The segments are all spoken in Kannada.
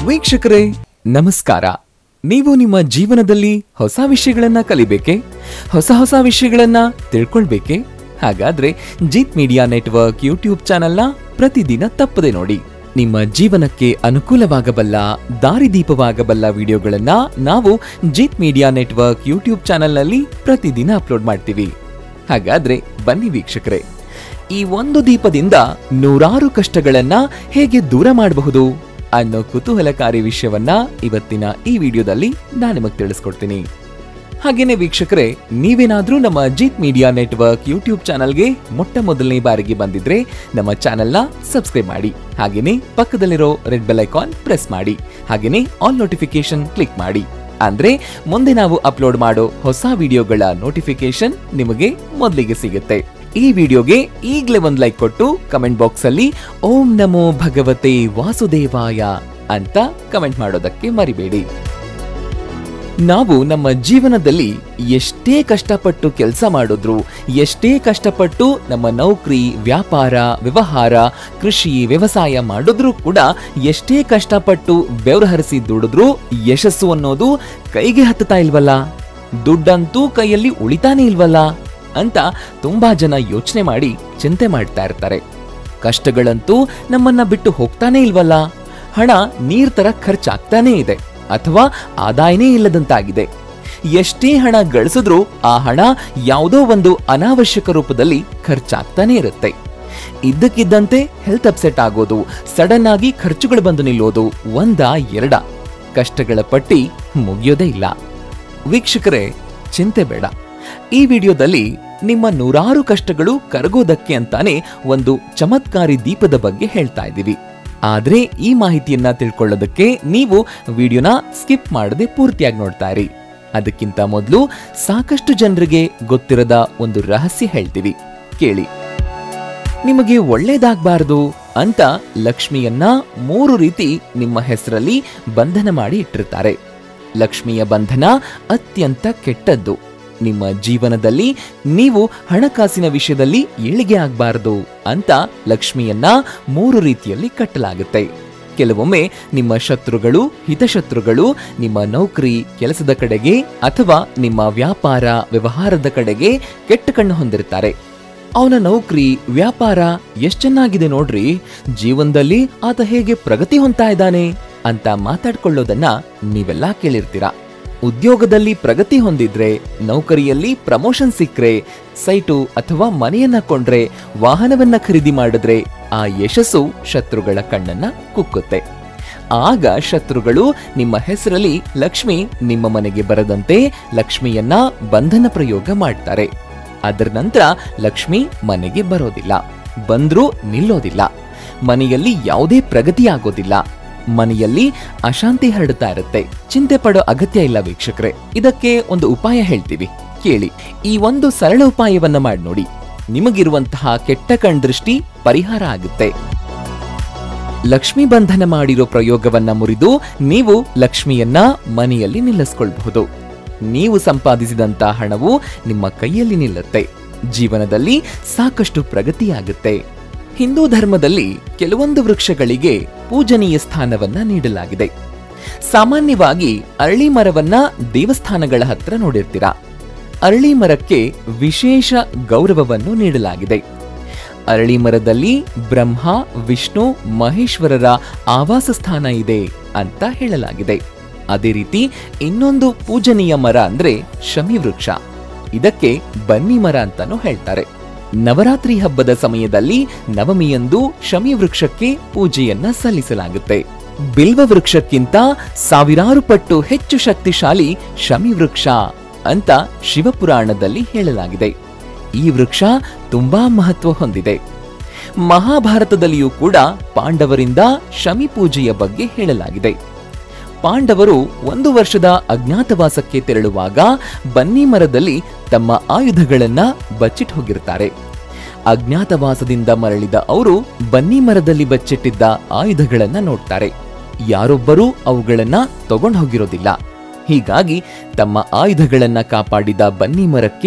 ವೀಕ್ಷಕರೇ ನಮಸ್ಕಾರ ನೀವು ನಿಮ್ಮ ಜೀವನದಲ್ಲಿ ಹೊಸ ವಿಷಯಗಳನ್ನ ಕಲಿಬೇಕೆ ಹೊಸ ಹೊಸ ವಿಷಯಗಳನ್ನ ತಿಳ್ಕೊಳ್ಬೇಕೆ ಹಾಗಾದ್ರೆ ಜೀತ್ ಮೀಡಿಯಾ ನೆಟ್ವರ್ಕ್ ಯೂಟ್ಯೂಬ್ ಚಾನೆಲ್ನ ಪ್ರತಿದಿನ ತಪ್ಪದೆ ನೋಡಿ ನಿಮ್ಮ ಜೀವನಕ್ಕೆ ಅನುಕೂಲವಾಗಬಲ್ಲ ದಾರಿದೀಪವಾಗಬಲ್ಲ ವಿಡಿಯೋಗಳನ್ನ ನಾವು ಜೀತ್ ಮೀಡಿಯಾ ನೆಟ್ವರ್ಕ್ ಯೂಟ್ಯೂಬ್ ಚಾನೆಲ್ನಲ್ಲಿ ಪ್ರತಿದಿನ ಅಪ್ಲೋಡ್ ಮಾಡ್ತೀವಿ ಹಾಗಾದ್ರೆ ಬನ್ನಿ ವೀಕ್ಷಕರೇ ಈ ಒಂದು ದೀಪದಿಂದ ನೂರಾರು ಕಷ್ಟಗಳನ್ನ ಹೇಗೆ ದೂರ ಮಾಡಬಹುದು ಅನ್ನೋ ಕುತೂಹಲಕಾರಿ ವಿಷಯವನ್ನ ಇವತ್ತಿನ ಈ ವಿಡಿಯೋದಲ್ಲಿ ನಾನು ನಿಮಗೆ ತಿಳಿಸ್ಕೊಡ್ತೀನಿ ಹಾಗೇನೆ ವೀಕ್ಷಕರೇ ನೀವೇನಾದ್ರೂ ನಮ್ಮ ಜೀತ್ ಮೀಡಿಯಾ ನೆಟ್ವರ್ಕ್ ಯೂಟ್ಯೂಬ್ ಚಾನಲ್ಗೆ ಮೊಟ್ಟ ಮೊದಲನೇ ಬಾರಿಗೆ ಬಂದಿದ್ರೆ ನಮ್ಮ ಚಾನೆಲ್ನ ಸಬ್ಸ್ಕ್ರೈಬ್ ಮಾಡಿ ಹಾಗೇನೆ ಪಕ್ಕದಲ್ಲಿರೋ ರೆಡ್ ಬೆಲ್ ಐಕಾನ್ ಪ್ರೆಸ್ ಮಾಡಿ ಹಾಗೇನೆ ಆಲ್ ನೋಟಿಫಿಕೇಶನ್ ಕ್ಲಿಕ್ ಮಾಡಿ ಅಂದ್ರೆ ಮುಂದೆ ನಾವು ಅಪ್ಲೋಡ್ ಮಾಡೋ ಹೊಸ ವಿಡಿಯೋಗಳ ನೋಟಿಫಿಕೇಶನ್ ನಿಮಗೆ ಮೊದಲಿಗೆ ಸಿಗುತ್ತೆ ಈ ವಿಡಿಯೋಗೆ ಈಗಲೇ ಒಂದು ಲೈಕ್ ಕೊಟ್ಟು ಕಮೆಂಟ್ ಬಾಕ್ಸ್ ಅಲ್ಲಿ ಓಂ ನಮೋ ಭಗವತೆ ವಾಸುದೇವಾಯ ಅಂತ ಕಮೆಂಟ್ ಮಾಡೋದಕ್ಕೆ ಮರಿಬೇಡಿ ನಾವು ನಮ್ಮ ಜೀವನದಲ್ಲಿ ಎಷ್ಟೇ ಕಷ್ಟಪಟ್ಟು ಕೆಲಸ ಮಾಡಿದ್ರು ಎಷ್ಟೇ ಕಷ್ಟಪಟ್ಟು ನಮ್ಮ ನೌಕರಿ ವ್ಯಾಪಾರ ವ್ಯವಹಾರ ಕೃಷಿ ವ್ಯವಸಾಯ ಮಾಡಿದ್ರೂ ಕೂಡ ಎಷ್ಟೇ ಕಷ್ಟಪಟ್ಟು ಬೆವರು ಹರಿಸಿ ದುಡಿದ್ರೂ ಯಶಸ್ಸು ಅನ್ನೋದು ಕೈಗೆ ಹತ್ತುತ್ತಾ ಇಲ್ವಲ್ಲ ದುಡ್ಡಂತೂ ಕೈಯಲ್ಲಿ ಉಳಿತಾನೆ ಇಲ್ವಲ್ಲ ಅಂತ ತುಂಬಾ ಜನ ಯೋಚನೆ ಮಾಡಿ ಚಿಂತೆ ಮಾಡ್ತಾ ಇರ್ತಾರೆ ಕಷ್ಟಗಳಂತೂ ನಮ್ಮನ್ನ ಬಿಟ್ಟು ಹೋಗ್ತಾನೆ ಇಲ್ವಲ್ಲ ಹಣ ನೀರ್ ತರ ಖರ್ಚಾಗ್ತಾನೇ ಇದೆ ಅಥವಾ ಆದಾಯನೇ ಇಲ್ಲದಂತಾಗಿದೆ ಎಷ್ಟೇ ಹಣ ಗಳಿಸಿದ್ರೂ ಆ ಹಣ ಯಾವುದೋ ಒಂದು ಅನಾವಶ್ಯಕ ರೂಪದಲ್ಲಿ ಖರ್ಚಾಗ್ತಾನೆ ಇರುತ್ತೆ ಇದ್ದಕ್ಕಿದ್ದಂತೆ ಹೆಲ್ತ್ ಅಪ್ಸೆಟ್ ಆಗೋದು ಸಡನ್ ಆಗಿ ಖರ್ಚುಗಳು ಬಂದು ನಿಲ್ಲೋದು ಒಂದ ಎರಡ ಕಷ್ಟಗಳ ಪಟ್ಟಿ ಮುಗಿಯೋದೇ ಇಲ್ಲ ವೀಕ್ಷಕರೇ ಚಿಂತೆ ಬೇಡ ಈ ವಿಡಿಯೋದಲ್ಲಿ ನಿಮ್ಮ ನೂರಾರು ಕಷ್ಟಗಳು ಕರಗೋದಕ್ಕೆ ಅಂತಾನೆ ಒಂದು ಚಮತ್ಕಾರಿ ದೀಪದ ಬಗ್ಗೆ ಹೇಳ್ತಾ ಇದ್ದೀವಿ ಆದ್ರೆ ಈ ಮಾಹಿತಿಯನ್ನ ತಿಳ್ಕೊಳ್ಳೋದಕ್ಕೆ ನೀವು ವಿಡಿಯೋನ ಸ್ಕಿಪ್ ಮಾಡದೆ ಪೂರ್ತಿಯಾಗಿ ನೋಡ್ತಾ ಇರಿ ಅದಕ್ಕಿಂತ ಮೊದಲು ಸಾಕಷ್ಟು ಜನರಿಗೆ ಗೊತ್ತಿರದ ಒಂದು ರಹಸ್ಯ ಹೇಳ್ತೀವಿ ಕೇಳಿ ನಿಮಗೆ ಒಳ್ಳೇದಾಗಬಾರದು ಅಂತ ಲಕ್ಷ್ಮಿಯನ್ನ ಮೂರು ರೀತಿ ನಿಮ್ಮ ಹೆಸರಲ್ಲಿ ಬಂಧನ ಮಾಡಿ ಇಟ್ಟಿರ್ತಾರೆ ಲಕ್ಷ್ಮಿಯ ಬಂಧನ ಅತ್ಯಂತ ಕೆಟ್ಟದ್ದು ನಿಮ್ಮ ಜೀವನದಲ್ಲಿ ನೀವು ಹಣಕಾಸಿನ ವಿಷಯದಲ್ಲಿ ಏಳಿಗೆ ಆಗಬಾರದು ಅಂತ ಲಕ್ಷ್ಮಿಯನ್ನ ಮೂರು ರೀತಿಯಲ್ಲಿ ಕಟ್ಟಲಾಗುತ್ತೆ ಕೆಲವೊಮ್ಮೆ ನಿಮ್ಮ ಶತ್ರುಗಳು ಹಿತಶತ್ರುಗಳು ನಿಮ್ಮ ನೌಕರಿ ಕೆಲಸದ ಕಡೆಗೆ ಅಥವಾ ನಿಮ್ಮ ವ್ಯಾಪಾರ ವ್ಯವಹಾರದ ಕಡೆಗೆ ಕೆಟ್ಟ ಕಣ್ಣು ಹೊಂದಿರ್ತಾರೆ ಅವನ ನೌಕರಿ ವ್ಯಾಪಾರ ಎಷ್ಟ್ ಚೆನ್ನಾಗಿದೆ ನೋಡ್ರಿ ಜೀವನದಲ್ಲಿ ಆತ ಹೇಗೆ ಪ್ರಗತಿ ಹೊಂದ್ತಾ ಇದ್ದಾನೆ ಅಂತ ಮಾತಾಡ್ಕೊಳ್ಳೋದನ್ನ ನೀವೆಲ್ಲಾ ಕೇಳಿರ್ತೀರಾ ಉದ್ಯೋಗದಲ್ಲಿ ಪ್ರಗತಿ ಹೊಂದಿದ್ರೆ ನೌಕರಿಯಲ್ಲಿ ಪ್ರಮೋಷನ್ ಸಿಕ್ಕ್ರೆ ಸೈಟು ಅಥವಾ ಮನೆಯನ್ನ ಕೊಂಡ್ರೆ ವಾಹನವನ್ನ ಖರೀದಿ ಮಾಡಿದ್ರೆ ಆ ಯಶಸ್ಸು ಶತ್ರುಗಳ ಕಣ್ಣನ್ನ ಕುಕ್ಕುತ್ತೆ ಆಗ ಶತ್ರುಗಳು ನಿಮ್ಮ ಹೆಸರಲ್ಲಿ ಲಕ್ಷ್ಮಿ ನಿಮ್ಮ ಮನೆಗೆ ಬರದಂತೆ ಲಕ್ಷ್ಮಿಯನ್ನ ಬಂಧನ ಪ್ರಯೋಗ ಮಾಡ್ತಾರೆ ಅದರ ನಂತರ ಲಕ್ಷ್ಮಿ ಮನೆಗೆ ಬರೋದಿಲ್ಲ ಬಂದ್ರೂ ನಿಲ್ಲೋದಿಲ್ಲ ಮನೆಯಲ್ಲಿ ಯಾವುದೇ ಪ್ರಗತಿ ಆಗೋದಿಲ್ಲ ಮನೆಯಲ್ಲಿ ಅಶಾಂತಿ ಹರಡ್ತಾ ಇರುತ್ತೆ ಚಿಂತೆ ಪಡೋ ಅಗತ್ಯ ಇಲ್ಲ ವೀಕ್ಷಕರೇ ಇದಕ್ಕೆ ಒಂದು ಉಪಾಯ ಹೇಳ್ತೀವಿ ಕೇಳಿ ಈ ಒಂದು ಸರಳ ಉಪಾಯವನ್ನ ಮಾಡಿ ನೋಡಿ ನಿಮಗಿರುವಂತಹ ಕೆಟ್ಟ ಕಣ್ದೃಷ್ಟಿ ಪರಿಹಾರ ಆಗುತ್ತೆ ಲಕ್ಷ್ಮಿ ಬಂಧನ ಮಾಡಿರೋ ಪ್ರಯೋಗವನ್ನ ಮುರಿದು ನೀವು ಲಕ್ಷ್ಮಿಯನ್ನ ಮನೆಯಲ್ಲಿ ನಿಲ್ಲಿಸ್ಕೊಳ್ಬಹುದು ನೀವು ಸಂಪಾದಿಸಿದಂತ ಹಣವು ನಿಮ್ಮ ಕೈಯಲ್ಲಿ ನಿಲ್ಲುತ್ತೆ ಜೀವನದಲ್ಲಿ ಸಾಕಷ್ಟು ಪ್ರಗತಿಯಾಗುತ್ತೆ ಹಿಂದೂ ಧರ್ಮದಲ್ಲಿ ಕೆಲವೊಂದು ವೃಕ್ಷಗಳಿಗೆ ಪೂಜನೀಯ ಸ್ಥಾನವನ್ನ ನೀಡಲಾಗಿದೆ ಸಾಮಾನ್ಯವಾಗಿ ಅರಳಿ ಮರವನ್ನ ದೇವಸ್ಥಾನಗಳ ಹತ್ರ ನೋಡಿರ್ತೀರಾ ಅರಳಿ ಮರಕ್ಕೆ ವಿಶೇಷ ಗೌರವವನ್ನು ನೀಡಲಾಗಿದೆ ಅರಳಿ ಮರದಲ್ಲಿ ಬ್ರಹ್ಮ ವಿಷ್ಣು ಮಹೇಶ್ವರರ ಆವಾಸ ಸ್ಥಾನ ಇದೆ ಅಂತ ಹೇಳಲಾಗಿದೆ ಅದೇ ರೀತಿ ಇನ್ನೊಂದು ಪೂಜನೀಯ ಮರ ಅಂದ್ರೆ ಶಮಿ ವೃಕ್ಷ ಇದಕ್ಕೆ ಬನ್ನಿ ಮರ ಅಂತಾನೂ ಹೇಳ್ತಾರೆ ನವರಾತ್ರಿ ಹಬ್ಬದ ಸಮಯದಲ್ಲಿ ನವಮಿಯಂದು ಶಮಿ ವೃಕ್ಷಕ್ಕೆ ಪೂಜೆಯನ್ನ ಸಲ್ಲಿಸಲಾಗುತ್ತೆ ಬಿಲ್ವ ವೃಕ್ಷಕ್ಕಿಂತ ಸಾವಿರಾರು ಪಟ್ಟು ಹೆಚ್ಚು ಶಕ್ತಿಶಾಲಿ ಶಮಿ ವೃಕ್ಷ ಅಂತ ಶಿವಪುರಾಣದಲ್ಲಿ ಹೇಳಲಾಗಿದೆ ಈ ವೃಕ್ಷ ತುಂಬಾ ಮಹತ್ವ ಹೊಂದಿದೆ ಮಹಾಭಾರತದಲ್ಲಿಯೂ ಕೂಡ ಪಾಂಡವರಿಂದ ಶಮಿ ಪೂಜೆಯ ಬಗ್ಗೆ ಹೇಳಲಾಗಿದೆ ಪಾಂಡವರು ಒಂದು ವರ್ಷದ ಅಜ್ಞಾತವಾಸಕ್ಕೆ ತೆರಳುವಾಗ ಬನ್ನಿ ಮರದಲ್ಲಿ ತಮ್ಮ ಆಯುಧಗಳನ್ನ ಬಚ್ಚಿಟ್ಟು ಹೋಗಿರ್ತಾರೆ ಅಜ್ಞಾತವಾಸದಿಂದ ಮರಳಿದ ಅವರು ಬನ್ನಿ ಮರದಲ್ಲಿ ಬಚ್ಚಿಟ್ಟಿದ್ದ ಆಯುಧಗಳನ್ನ ನೋಡ್ತಾರೆ ಯಾರೊಬ್ಬರೂ ಅವುಗಳನ್ನ ತಗೊಂಡು ಹೋಗಿರೋದಿಲ್ಲ ಹೀಗಾಗಿ ತಮ್ಮ ಆಯುಧಗಳನ್ನ ಕಾಪಾಡಿದ ಬನ್ನಿ ಮರಕ್ಕೆ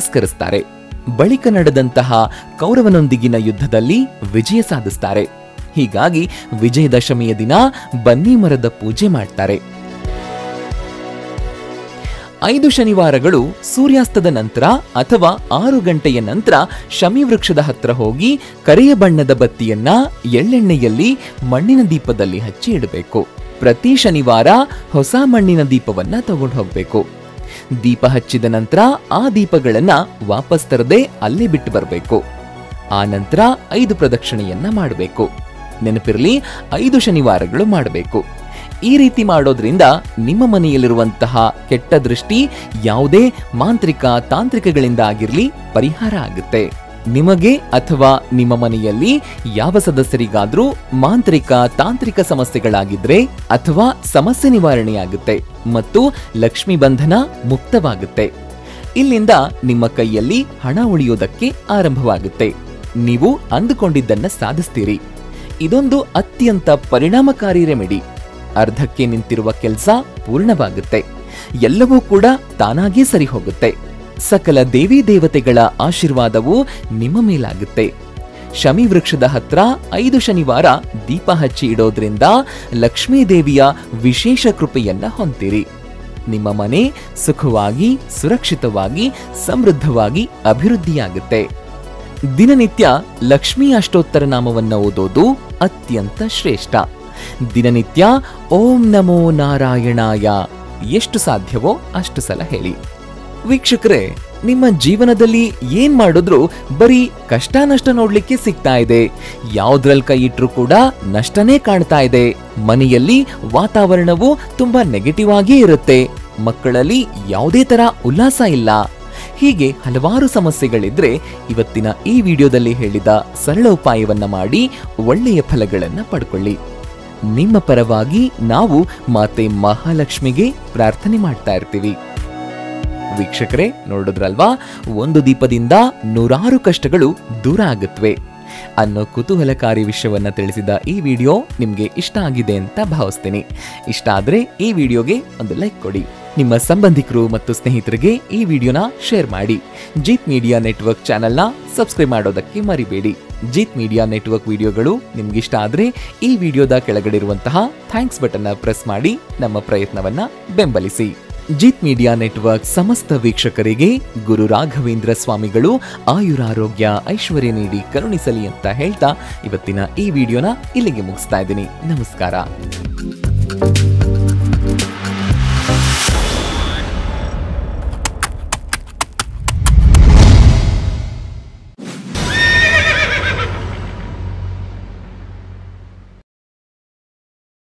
ನಮಸ್ಕರಿಸ್ತಾರೆ ಬಳಿಕ ನಡೆದಂತಹ ಕೌರವನೊಂದಿಗಿನ ಯುದ್ಧದಲ್ಲಿ ವಿಜಯ ಸಾಧಿಸ್ತಾರೆ ಹೀಗಾಗಿ ವಿಜಯದಶಮಿಯ ದಿನ ಬನ್ನಿ ಮರದ ಪೂಜೆ ಮಾಡ್ತಾರೆ ಐದು ಶನಿವಾರಗಳು ಸೂರ್ಯಾಸ್ತದ ನಂತರ ಅಥವಾ ಆರು ಗಂಟೆಯ ನಂತರ ಶಮಿ ವೃಕ್ಷದ ಹತ್ರ ಹೋಗಿ ಕರೆಯ ಬಣ್ಣದ ಬತ್ತಿಯನ್ನ ಎಳ್ಳೆಣ್ಣೆಯಲ್ಲಿ ಮಣ್ಣಿನ ದೀಪದಲ್ಲಿ ಹಚ್ಚಿ ಇಡಬೇಕು ಪ್ರತಿ ಶನಿವಾರ ಹೊಸ ಮಣ್ಣಿನ ದೀಪವನ್ನ ತಗೊಂಡು ಹೋಗ್ಬೇಕು ದೀಪ ಹಚ್ಚಿದ ನಂತರ ಆ ದೀಪಗಳನ್ನ ವಾಪಸ್ ತರದೆ ಅಲ್ಲೇ ಬಿಟ್ಟು ಬರಬೇಕು ಆ ನಂತರ ಐದು ಪ್ರದಕ್ಷಿಣೆಯನ್ನ ಮಾಡಬೇಕು ನೆನಪಿರಲಿ ಐದು ಶನಿವಾರಗಳು ಮಾಡಬೇಕು ಈ ರೀತಿ ಮಾಡೋದ್ರಿಂದ ನಿಮ್ಮ ಮನೆಯಲ್ಲಿರುವಂತಹ ಕೆಟ್ಟ ದೃಷ್ಟಿ ಯಾವುದೇ ಮಾಂತ್ರಿಕ ತಾಂತ್ರಿಕಗಳಿಂದ ಆಗಿರ್ಲಿ ಪರಿಹಾರ ಆಗುತ್ತೆ ನಿಮಗೆ ಅಥವಾ ನಿಮ್ಮ ಮನೆಯಲ್ಲಿ ಯಾವ ಸದಸ್ಯರಿಗಾದ್ರೂ ಮಾಂತ್ರಿಕ ತಾಂತ್ರಿಕ ಸಮಸ್ಯೆಗಳಾಗಿದ್ರೆ ಅಥವಾ ಸಮಸ್ಯೆ ನಿವಾರಣೆಯಾಗುತ್ತೆ ಮತ್ತು ಲಕ್ಷ್ಮಿ ಬಂಧನ ಮುಕ್ತವಾಗುತ್ತೆ ಇಲ್ಲಿಂದ ನಿಮ್ಮ ಕೈಯಲ್ಲಿ ಹಣ ಉಳಿಯೋದಕ್ಕೆ ಆರಂಭವಾಗುತ್ತೆ ನೀವು ಅಂದುಕೊಂಡಿದ್ದನ್ನ ಸಾಧಿಸ್ತೀರಿ ಇದೊಂದು ಅತ್ಯಂತ ಪರಿಣಾಮಕಾರಿ ರೆಮಿಡಿ ಅರ್ಧಕ್ಕೆ ನಿಂತಿರುವ ಕೆಲಸ ಪೂರ್ಣವಾಗುತ್ತೆ ಎಲ್ಲವೂ ಕೂಡ ತಾನಾಗೇ ಸರಿ ಹೋಗುತ್ತೆ ಸಕಲ ದೇವಿ ದೇವತೆಗಳ ಆಶೀರ್ವಾದವು ನಿಮ್ಮ ಮೇಲಾಗುತ್ತೆ ಶಮಿ ವೃಕ್ಷದ ಹತ್ರ ಐದು ಶನಿವಾರ ದೀಪ ಹಚ್ಚಿ ಇಡೋದ್ರಿಂದ ಲಕ್ಷ್ಮೀ ದೇವಿಯ ವಿಶೇಷ ಕೃಪೆಯನ್ನ ಹೊಂದಿರಿ ನಿಮ್ಮ ಮನೆ ಸುಖವಾಗಿ ಸುರಕ್ಷಿತವಾಗಿ ಸಮೃದ್ಧವಾಗಿ ಅಭಿವೃದ್ಧಿಯಾಗುತ್ತೆ ದಿನನಿತ್ಯ ಲಕ್ಷ್ಮೀ ಅಷ್ಟೋತ್ತರ ನಾಮವನ್ನ ಓದೋದು ಅತ್ಯಂತ ಶ್ರೇಷ್ಠ ದಿನನಿತ್ಯ ಓಂ ನಮೋ ನಾರಾಯಣಾಯ ಎಷ್ಟು ಸಾಧ್ಯವೋ ಅಷ್ಟು ಸಲ ಹೇಳಿ ವೀಕ್ಷಕರೇ ನಿಮ್ಮ ಜೀವನದಲ್ಲಿ ಏನ್ ಮಾಡಿದ್ರು ಬರೀ ಕಷ್ಟ ನಷ್ಟ ನೋಡ್ಲಿಕ್ಕೆ ಸಿಗ್ತಾ ಇದೆ ಯಾವ್ದ್ರಲ್ಲಿ ಕೈ ಇಟ್ರು ಕೂಡ ನಷ್ಟನೇ ಕಾಣ್ತಾ ಇದೆ ಮನೆಯಲ್ಲಿ ವಾತಾವರಣವು ತುಂಬಾ ನೆಗೆಟಿವ್ ಆಗೇ ಇರುತ್ತೆ ಮಕ್ಕಳಲ್ಲಿ ಯಾವುದೇ ತರ ಉಲ್ಲಾಸ ಇಲ್ಲ ಹೀಗೆ ಹಲವಾರು ಸಮಸ್ಯೆಗಳಿದ್ರೆ ಇವತ್ತಿನ ಈ ವಿಡಿಯೋದಲ್ಲಿ ಹೇಳಿದ ಸರಳ ಉಪಾಯವನ್ನ ಮಾಡಿ ಒಳ್ಳೆಯ ಫಲಗಳನ್ನ ಪಡ್ಕೊಳ್ಳಿ ನಿಮ್ಮ ಪರವಾಗಿ ನಾವು ಮಾತೆ ಮಹಾಲಕ್ಷ್ಮಿಗೆ ಪ್ರಾರ್ಥನೆ ಮಾಡ್ತಾ ಇರ್ತೀವಿ ವೀಕ್ಷಕರೇ ನೋಡಿದ್ರಲ್ವಾ ಒಂದು ದೀಪದಿಂದ ನೂರಾರು ಕಷ್ಟಗಳು ದೂರ ಆಗುತ್ತವೆ ಅನ್ನೋ ಕುತೂಹಲಕಾರಿ ವಿಷಯವನ್ನ ತಿಳಿಸಿದ ಈ ವಿಡಿಯೋ ನಿಮ್ಗೆ ಇಷ್ಟ ಆಗಿದೆ ಅಂತ ಭಾವಿಸ್ತೀನಿ ಇಷ್ಟ ಆದ್ರೆ ಈ ವಿಡಿಯೋಗೆ ಒಂದು ಲೈಕ್ ಕೊಡಿ ನಿಮ್ಮ ಸಂಬಂಧಿಕರು ಮತ್ತು ಸ್ನೇಹಿತರಿಗೆ ಈ ವಿಡಿಯೋನ ಶೇರ್ ಮಾಡಿ ಜೀತ್ ಮೀಡಿಯಾ ನೆಟ್ವರ್ಕ್ ಚಾನೆಲ್ನ ಸಬ್ಸ್ಕ್ರೈಬ್ ಮಾಡೋದಕ್ಕೆ ಮರಿಬೇಡಿ ಜೀತ್ ಮೀಡಿಯಾ ನೆಟ್ವರ್ಕ್ ವಿಡಿಯೋಗಳು ನಿಮ್ಗಿಷ್ಟ ಆದ್ರೆ ಈ ವಿಡಿಯೋದ ಕೆಳಗಡೆ ಇರುವಂತಹ ಥ್ಯಾಂಕ್ಸ್ ಬಟನ್ ಪ್ರೆಸ್ ಮಾಡಿ ನಮ್ಮ ಪ್ರಯತ್ನವನ್ನ ಬೆಂಬಲಿಸಿ ಜೀತ್ ಮೀಡಿಯಾ ನೆಟ್ವರ್ಕ್ ಸಮಸ್ತ ವೀಕ್ಷಕರಿಗೆ ಗುರು ರಾಘವೇಂದ್ರ ಸ್ವಾಮಿಗಳು ಆಯುರಾರೋಗ್ಯ ಐಶ್ವರ್ಯ ನೀಡಿ ಕರುಣಿಸಲಿ ಅಂತ ಹೇಳ್ತಾ ಇವತ್ತಿನ ಈ ವಿಡಿಯೋನ ಇಲ್ಲಿಗೆ ಮುಗಿಸ್ತಾ ಇದ್ದೀನಿ ನಮಸ್ಕಾರ